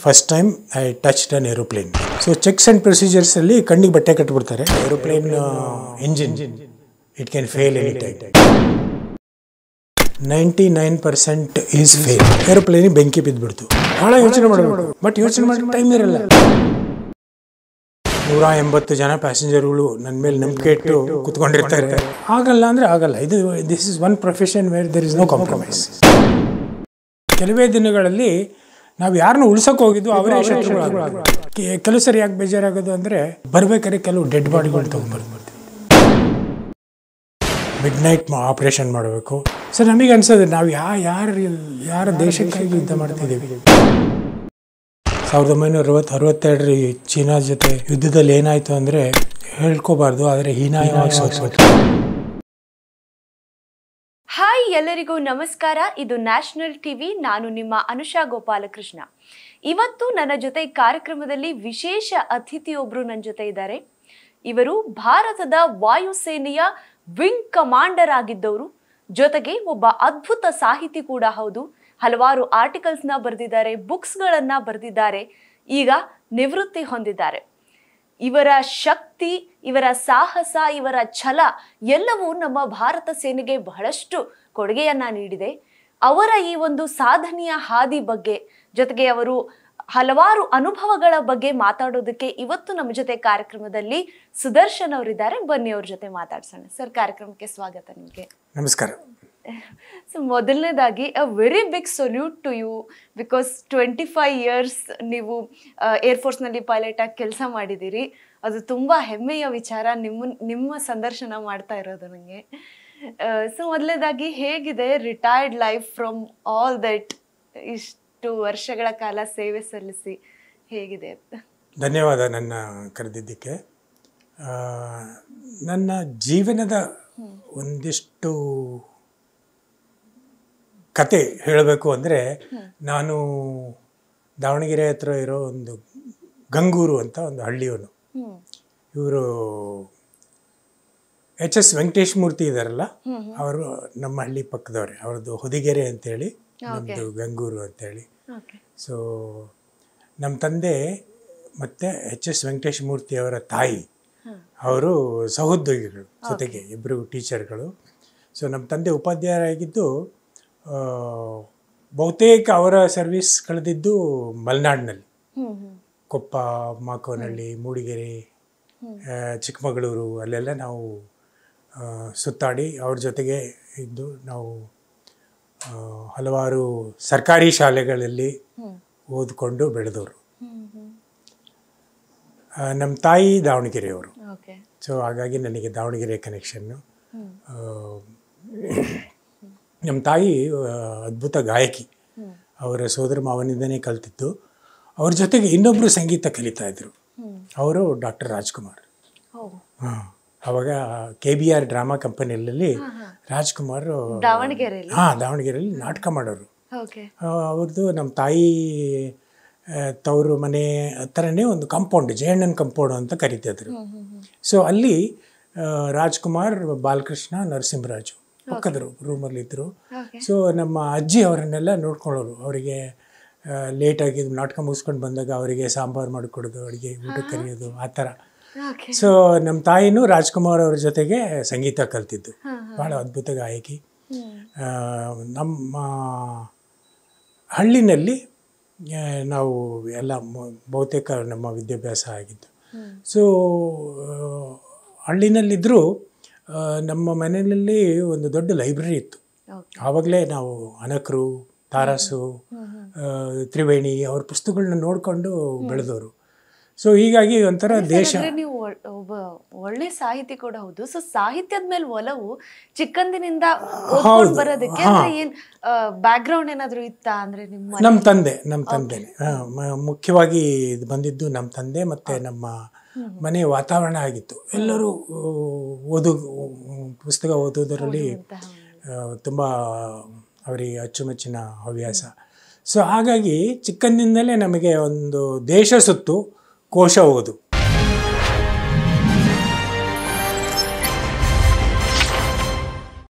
First time I touched an aeroplane so checks and ಪ್ರೊಸೀಜರ್ಸಲ್ಲಿ ಕಣ್ಣಿಗೆ ಬಟ್ಟೆ ಕಟ್ಟಿಬಿಡ್ತಾರೆ aeroplane engine it can fail any time ninety nine percent is fail ಏರೋಪ್ಲೇನಿಗೆ ಬೆಂಕಿ ಬಿದ್ದುಬಿಡ್ತು ಭಾಳ ಯೋಚನೆ ಮಾಡಬೇಕು ಬಟ್ ಯೋಚನೆ ಮಾಡೋ ಟೈಮ್ ಇರಲ್ಲ ನೂರ ಎಂಬತ್ತು ಜನ ಪ್ಯಾಸೆಂಜರ್ಗಳು ನನ್ನ ಮೇಲೆ ನಂಬಿಕೆ ಇಟ್ಟು ಕುತ್ಕೊಂಡಿರ್ತಾರೆ ಆಗಲ್ಲ ಅಂದರೆ ಆಗಲ್ಲ ಇದು this is one profession where there is no compromise ಕೆಲವೇ ದಿನಗಳಲ್ಲಿ ನಾವು ಯಾರನ್ನು ಉಳ್ಸೋಕೆ ಹೋಗಿದ್ದು ಅವರೇ ಶತ್ರುಗಳಾಗೋದು. ಕೆ- ಕೆಲವು ಸರಿ ಯಾಕೆ ಬೇಜಾರಾಗೋದು ಅಂದರೆ ಬರ್ಬೇಕಾದ್ರೆ ಕೆಲವು ಡೆಡ್ ಬಾಡಿಗಳು ತೊಗೊಂಡ್ಬರ್ಬೋದು ಮಿಡ್ ನೈಟ್ ಆಪರೇಷನ್ ಮಾಡಬೇಕು ಸೊ ನಮಗೆ ಅನ್ಸೋದು ನಾವು ಯಾ ಯಾರ ಯಾರ ದೇಶಕ್ಕಾಗಿ ಯುದ್ಧ ಮಾಡ್ತಿದ್ದೀವಿ ಸಾವಿರದ ಒಂಬೈನೂರ ಅರವತ್ತು ಅರವತ್ತೆರಡರ ಈ ಚೀನಾ ಜೊತೆ ಯುದ್ಧದಲ್ಲಿ ಏನಾಯಿತು ಅಂದರೆ ಹೇಳ್ಕೋಬಾರ್ದು ಆದರೆ ಹೀನಾಯವಾಗಿ ಸೋತ್ಬಿಟ್ರು ಹಾಯ್ ಎಲ್ಲರಿಗೂ ನಮಸ್ಕಾರ ಇದು ನ್ಯಾಷನಲ್ ಟಿವಿ ನಾನು ನಿಮ್ಮ ಅನುಷಾ ಗೋಪಾಲಕೃಷ್ಣ ಇವತ್ತು ನನ್ನ ಜೊತೆ ಕಾರ್ಯಕ್ರಮದಲ್ಲಿ ವಿಶೇಷ ಅತಿಥಿಯೊಬ್ರು ನನ್ನ ಜೊತೆ ಇದ್ದಾರೆ ಇವರು ಭಾರತದ ವಾಯುಸೇನೆಯ ವಿಂಗ್ ಕಮಾಂಡರ್ ಆಗಿದ್ದವರು ಜೊತೆಗೆ ಒಬ್ಬ ಅದ್ಭುತ ಸಾಹಿತಿ ಕೂಡ ಹೌದು ಹಲವಾರು ಆರ್ಟಿಕಲ್ಸ್ನ ಬರೆದಿದ್ದಾರೆ ಬುಕ್ಸ್ಗಳನ್ನ ಬರೆದಿದ್ದಾರೆ ಈಗ ನಿವೃತ್ತಿ ಹೊಂದಿದ್ದಾರೆ ಇವರ ಶಕ್ತಿ ಇವರ ಸಾಹಸ ಇವರ ಛಲ ಎಲ್ಲವೂ ನಮ್ಮ ಭಾರತ ಸೇನೆಗೆ ಬಹಳಷ್ಟು ಕೊಡುಗೆಯನ್ನ ನೀಡಿದೆ ಅವರ ಈ ಒಂದು ಸಾಧನೆಯ ಹಾದಿ ಬಗ್ಗೆ ಜೊತೆಗೆ ಅವರು ಹಲವಾರು ಅನುಭವಗಳ ಬಗ್ಗೆ ಮಾತಾಡೋದಕ್ಕೆ ಇವತ್ತು ನಮ್ಮ ಜೊತೆ ಕಾರ್ಯಕ್ರಮದಲ್ಲಿ ಸುದರ್ಶನ್ ಅವರಿದ್ದಾರೆ ಬನ್ನಿ ಅವ್ರ ಜೊತೆ ಮಾತಾಡ್ಸೋಣ ಸರ್ ಕಾರ್ಯಕ್ರಮಕ್ಕೆ ಸ್ವಾಗತ ನಿಮಗೆ ನಮಸ್ಕಾರ ಸೊ ಮೊದಲನೇದಾಗಿ a very big salute to you because twenty five years ನೀವು ಏರ್ಫೋರ್ಸ್ನಲ್ಲಿ ಪೈಲಟ್ ಆಗಿ ಕೆಲಸ ಮಾಡಿದ್ದೀರಿ ಅದು ತುಂಬ ಹೆಮ್ಮೆಯ ವಿಚಾರ ನಿಮ್ಮ ನಿಮ್ಮ ಸಂದರ್ಶನ ಮಾಡ್ತಾ ಇರೋದು ನನಗೆ ಸೊ ಮೊದಲನೇದಾಗಿ ಹೇಗಿದೆ retired life from all that ಇಷ್ಟು ವರ್ಷಗಳ ಕಾಲ ಸೇವೆ ಸಲ್ಲಿಸಿ ಹೇಗಿದೆ ಅಂತ ಧನ್ಯವಾದ ನನ್ನ ಕರೆದಿದ್ದಕ್ಕೆ ಆ, ನನ್ನ ಜೀವನದ ಒಂದಿಷ್ಟು ಕತೆ ಹೇಳಬೇಕು ಅಂದರೆ ನಾನು ದಾವಣಗೆರೆ ಹತ್ರ ಇರೋ ಒಂದು ಗಂಗೂರು ಅಂತ ಒಂದು ಹಳ್ಳಿಯವನು ಹ್ಮ್ ಇವರು ಎಚ್ ಎಸ್ ವೆಂಕಟೇಶ್ ಮೂರ್ತಿ ಇದ್ದಾರಲ್ಲ ಅವರು ನಮ್ಮ ಹಳ್ಳಿ ಪಕ್ಕದವ್ರೆ ಅವ್ರದ್ದು ಹೊದಿಗೆರೆ ಅಂತೇಳಿ ನಮ್ಮದು ಗಂಗೂರು ಅಂತೇಳಿ ಓಕೆ ಸೊ ನಮ್ಮ ತಂದೆ ಮತ್ತು ಎಚ್ ಎಸ್ ವೆಂಕಟೇಶ್ ಮೂರ್ತಿ ಅವರ ತಾಯಿ ಅವರು ಸಹೋದ್ಯೋಗಿಗಳು ಜೊತೆಗೆ ಇಬ್ಬರು ಟೀಚರ್ಗಳು ಸೊ ನಮ್ಮ ತಂದೆ ಉಪಾಧ್ಯಾಯರಾಗಿದ್ದು ಆ, ಬಹುತೇಕ ಅವರ ಸರ್ವಿಸ್ ಕಳೆದಿದ್ದು ಮಲೆನಾಡಿನಲ್ಲಿ ಹ್ಮ್ ಹ್ಮ್ ಕೊಪ್ಪ ಮಾಕೋನಹಳ್ಳಿ ಮೂಡಿಗೆರೆ ಆ, ಚಿಕ್ಕಮಗಳೂರು ಅಲ್ಲೆಲ್ಲ ನಾವು ಆ, ಸುತ್ತಾಡಿ ಅವ್ರ ಜೊತೆಗೆ ಇದ್ದು ನಾವು ಆ, ಹಲವಾರು ಸರ್ಕಾರಿ ಶಾಲೆಗಳಲ್ಲಿ ಹ್ಮ್ ಓದ್ಕೊಂಡು ಬೆಳೆದವರು ಹ್ಮ್ ಹ್ಮ್ ಆ, ನಮ್ಮ ತಾಯಿ ದಾವಣಗೆರೆಯವರು ಓಕೆ ಸೊ ಹಾಗಾಗಿ ನನಗೆ ದಾವಣಗೆರೆ ಕನೆಕ್ಷನ್ನು ನಮ್ಮ ತಾಯಿ ಆ, ಅದ್ಭುತ ಗಾಯಕಿ ಹ್ಮ್ ಅವರ ಸೋದರ ಮಾವನಿಂದನೇ ಕಲ್ತಿದ್ದು ಅವ್ರ ಜೊತೆಗೆ ಇನ್ನೊಬ್ಬರು ಸಂಗೀತ ಕಲಿತಾ ಇದ್ರು ಹ್ಮ್ ಅವರು ಡಾಕ್ಟರ್ ರಾಜ್ಕುಮಾರ್ ಓ ಹಾಂ ಅವಾಗ ಕೆ ಬಿ ಆರ್ ಡ್ರಾಮಾ ಕಂಪನಿಯಲ್ಲಿ ರಾಜ್ಕುಮಾರ್ ದಾವಣಗೆರೆಯಲ್ಲಿ ಹಾಂ ದಾವಣಗೆರೆಯಲ್ಲಿ ನಾಟಕ ಮಾಡೋರು ಓಕೆ ಆ, ಅವ್ರದ್ದು ನಮ್ಮ ತಾಯಿ ಆ, ತವರು ಮನೆ ಹತ್ರನೇ ಒಂದು ಕಾಂಪೌಂಡ್ ಜಯಣ್ಣನ ಕಾಂಪೌಂಡ್ ಅಂತ ಕರಿತಿದ್ರು ಸೊ ಅಲ್ಲಿ ಆ, ರಾಜ್ಕುಮಾರ್ ಬಾಲಕೃಷ್ಣ ನರಸಿಂಹರಾಜು ಪಕ್ಕದರು ರೂಮಲ್ಲಿ ಇದ್ದರು ಓಕೆ ಸೊ ನಮ್ಮ ಅಜ್ಜಿ ಅವರನ್ನೆಲ್ಲ ನೋಡ್ಕೊಳ್ಳೋರು ಅವರಿಗೆ ಲೇಟಾಗಿ ನಾಟಕ ಮುಗಿಸ್ಕೊಂಡು ಬಂದಾಗ ಅವರಿಗೆ ಸಾಂಬಾರು ಮಾಡಿಕೊಡೋದು ಅಡುಗೆ ಊಟ ಕರೆಯೋದು ಆ ಥರ ಓಕೆ ಸೊ ನಮ್ಮ ತಾಯಿನೂ ರಾಜ್ಕುಮಾರ್ ಅವ್ರ ಜೊತೆಗೆ ಸಂಗೀತ ಕಲ್ತಿದ್ದು ಭಾಳ ಅದ್ಭುತ ಗಾಯಕಿ ಆ, ನಮ್ಮ ಹಳ್ಳಿನಲ್ಲಿ ಆ, ನಾವು ಎಲ್ಲ ಮೊ- ಬಹುತೇಕ ನಮ್ಮ ವಿದ್ಯಾಭ್ಯಾಸ ಆಗಿದ್ದು ಸೊ ಹಳ್ಳಿನಲ್ಲಿದ್ದರೂ ನಮ್ಮ ಮನೆಯಲ್ಲಿ ಒಂದು ದೊಡ್ಡ ಲೈಬ್ರರಿ ಇತ್ತು ಓಕೆ ಆವಾಗಲೇ ನಾವು ಅನಕರು ತಾರಸು ಆ, ತ್ರಿವೇಣಿ ಅವ್ರ ಪುಸ್ತಕಗಳನ್ನ ನೋಡಿಕೊಂಡು ಬೆಳೆದವರು ಸೊ ಹೀಗಾಗಿ ಒಂಥರ ದೇಶ ಅಂದ್ರೆ ನೀವು ಒಳ್- ಒಬ್ಬ ಒಳ್ಳೆ ಸಾಹಿತಿ ಕೂಡ ಹೌದು ಸೊ ಸಾಹಿತ್ಯದ ಮೇಲೆ ಒಲವು ಚಿಕ್ಕಂದಿನಿಂದ ಓದ್ಕೊಂಡ್ ಬರೋದಕ್ಕೆ ಅಂದ್ರೆ ಏನ್ ಬ್ಯಾಕ್ ಗ್ರೌಂಡ್ ಏನಾದ್ರು ಇತ್ತಾ ಅಂದ್ರೆ ನಿಮ್ಮ ನಮ್ಮ ತಂದೆ ನಮ್ಮ ತಂದೆನೆ ಹಾ, ಮ- ಮುಖ್ಯವಾಗಿ ಇದು ಬಂದಿದ್ದು ನಮ್ಮ ತಂದೆ ಮತ್ತು ನಮ್ಮ ಮನೆ ವಾತಾವರಣ ಆಗಿತ್ತು ಎಲ್ಲರೂ ಆ, ಓದು ಪುಸ್ತಕ ಓದೋದರಲ್ಲಿ ತುಂಬ ಅವರಿಗೆ ಅಚ್ಚುಮೆಚ್ಚಿನ ಹವ್ಯಾಸ ಸೊ ಹಾಗಾಗಿ ಚಿಕ್ಕಂದಿನದಲ್ಲೇ ನಮಗೆ ಒಂದು ದೇಶ ಸುತ್ತು ಕೋಶ ಓದು